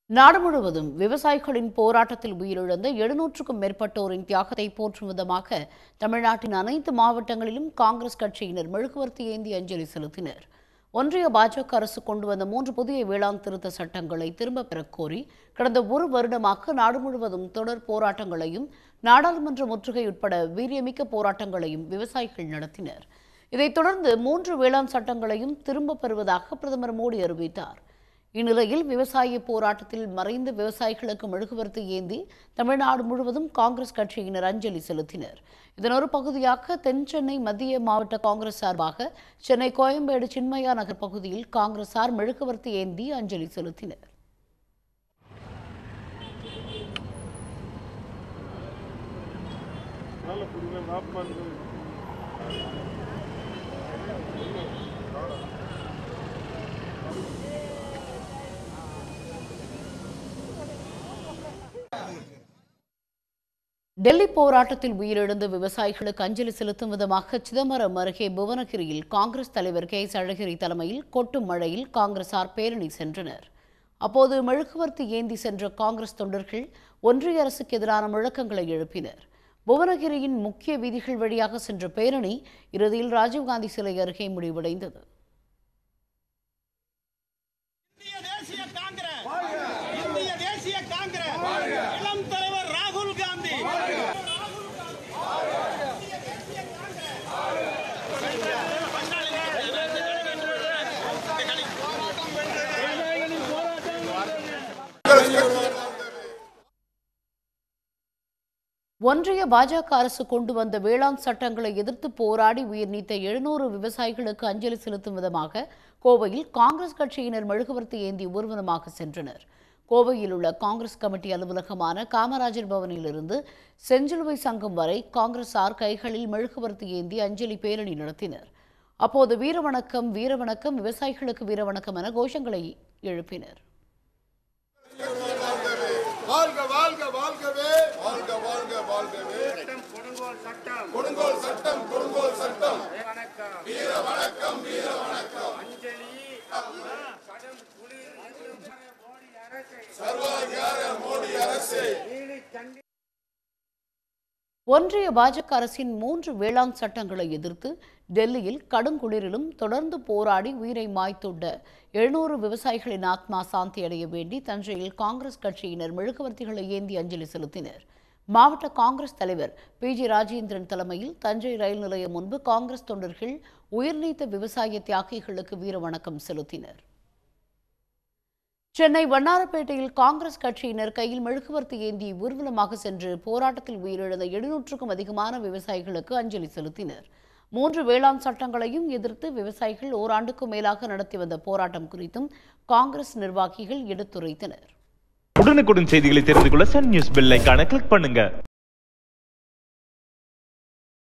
நாடு முழுவதும் விவசாயிகளின் போராட்டத்தில் உயிரிழந்த எழுநூற்றுக்கும் மேற்பட்டோரின் தியாகத்தை போற்றும் விதமாக தமிழ்நாட்டின் அனைத்து மாவட்டங்களிலும் காங்கிரஸ் கட்சியினர் மெழுகுவர்த்தி ஏந்தி அஞ்சலி செலுத்தினர் ஒன்றிய பாஜக அரசு கொண்டு வந்த மூன்று புதிய வேளாண் திருத்த சட்டங்களை திரும்பப் பெறக் கோரி கடந்த ஒரு வருடமாக நாடு முழுவதும் தொடர் போராட்டங்களையும் நாடாளுமன்ற முற்றுகை உட்பட வீரியமிக்க போராட்டங்களையும் விவசாயிகள் நடத்தினர் இதைத் தொடர்ந்து மூன்று வேளாண் சட்டங்களையும் திரும்பப் பெறுவதாக பிரதமர் மோடி அறிவித்தார் இந்நிலையில் விவசாய போராட்டத்தில் மறைந்த விவசாயிகளுக்கு மெழுகுவர்த்தி ஏந்தி தமிழ்நாடு முழுவதும் காங்கிரஸ் கட்சியினர் அஞ்சலி செலுத்தினர் இதன் ஒரு பகுதியாக தென் சென்னை மத்திய மாவட்ட காங்கிரஸ் சார்பாக சென்னை கோயம்பேடு சின்மயா நகர் பகுதியில் காங்கிரசார் மெழுகுவர்த்தி ஏந்தி அஞ்சலி செலுத்தினர் நல்ல புரியுங்க மாப் பண்ணுறது டெல்லி போராட்டத்தில் உயிரிழந்த விவசாயிகளுக்கு அஞ்சலி செலுத்தும் விதமாக சிதம்பரம் அருகே புவனகிரியில் காங்கிரஸ் தலைவர் கே எஸ் அழகிரி தலைமையில் கொட்டும் மழையில் காங்கிரசார் பேரணி சென்றனர் அப்போது மெழுகுவர்த்தி ஏந்தி சென்ற காங்கிரஸ் தொண்டர்கள் ஒன்றிய அரசுக்கு எதிரான முழக்கங்களை எழுப்பினர் புவனகிரியின் முக்கிய வீதிகள் வழியாக சென்ற பேரணி இறுதியில் ராஜீவ்காந்தி சிலை அருகே முடிவடைந்தது இந்திய தேசிய காங்கிரஸ் இந்திய தேசிய காங்கிரஸ் இளம் தலைவர் ராகுல் காந்தி ஒன்றிய பாஜக அரசு கொண்டு வந்த வேளாண் சட்டங்களை எதிர்த்து போராடி உயிர் நீத்த எழுநூறு விவசாயிகளுக்கு அஞ்சலி செலுத்தும் விதமாக கோவையில் காங்கிரஸ் கட்சியினர் மெழுகுவர்த்தி ஏந்தி ஊர்வலமாக சென்றனர் கோவையில் உள்ள காங்கிரஸ் கமிட்டி அலுவலகமான காமராஜர் பவனிலிருந்து செஞ்சிலுவை சங்கம் வரை காங்கிரசார் கைகளில் மெழுகுவர்த்தி ஏந்தி அஞ்சலி பேரணி நடத்தினர் அப்போது வீரவணக்கம் வீரவணக்கம் விவசாயிகளுக்கு வீரவணக்கம் என கோஷங்களை எழுப்பினர் வாழ்க வாழ்க வாழ்கவே வாழ்க வாழ்க வாழ்கவே கொடுங்கோல் சட்டம் கொடுங்கோல் சட்டம் கொடுங்கோல் சட்டம் வணக்கம் வீர வணக்கம் வீர வணக்கம் அஞ்சலி கடும் குளிர் மோடி அரசை சர்வாதிகார மோடி அரசே நீலி கண்டி ஒன்றிய பாஜக அரசின் மூன்று வேளாண் சட்டங்களை எதிர்த்து டெல்லியில் கடுங்குளிரிலும் தொடர்ந்து போராடி உயிரை மாய்த்துள்ள எழுநூறு விவசாயிகளின் ஆத்மா சாந்தி அடைய வேண்டி தஞ்சையில் காங்கிரஸ் கட்சியினர் மெழுகுவர்த்திகளை ஏந்தி அஞ்சலி செலுத்தினர் மாவட்ட காங்கிரஸ் தலைவர் பி ஜி ராஜேந்திரன் தலைமையில் தஞ்சை ரயில் நிலையம் முன்பு காங்கிரஸ் தொண்டர்கள் உயிர்நீத்த விவசாய தியாகிகளுக்கு வீர வணக்கம் செலுத்தினர் சென்னை வண்ணாரப்பேட்டையில் காங்கிரஸ் கட்சியினர் கையில் மெழுகுவர்த்தி ஏந்தி ஊர்வலமாக சென்று போராட்டத்தில் உயிரிழந்த எழுநூற்றுக்கும் அதிகமான விவசாயிகளுக்கு அஞ்சலி செலுத்தினர் மூன்று வேளாண் சட்டங்களையும் எதிர்த்து விவசாயிகள் ஓராண்டுக்கும் மேலாக நடத்தி வந்த போராட்டம் குறித்தும் காங்கிரஸ் நிர்வாகிகள் எடுத்துரைத்தனர் உடனுக்குடன் செய்திகளை தெரிந்து கொள்ள சன் நியூஸ் பெல் ஐகானை கிளிக் பண்ணுங்க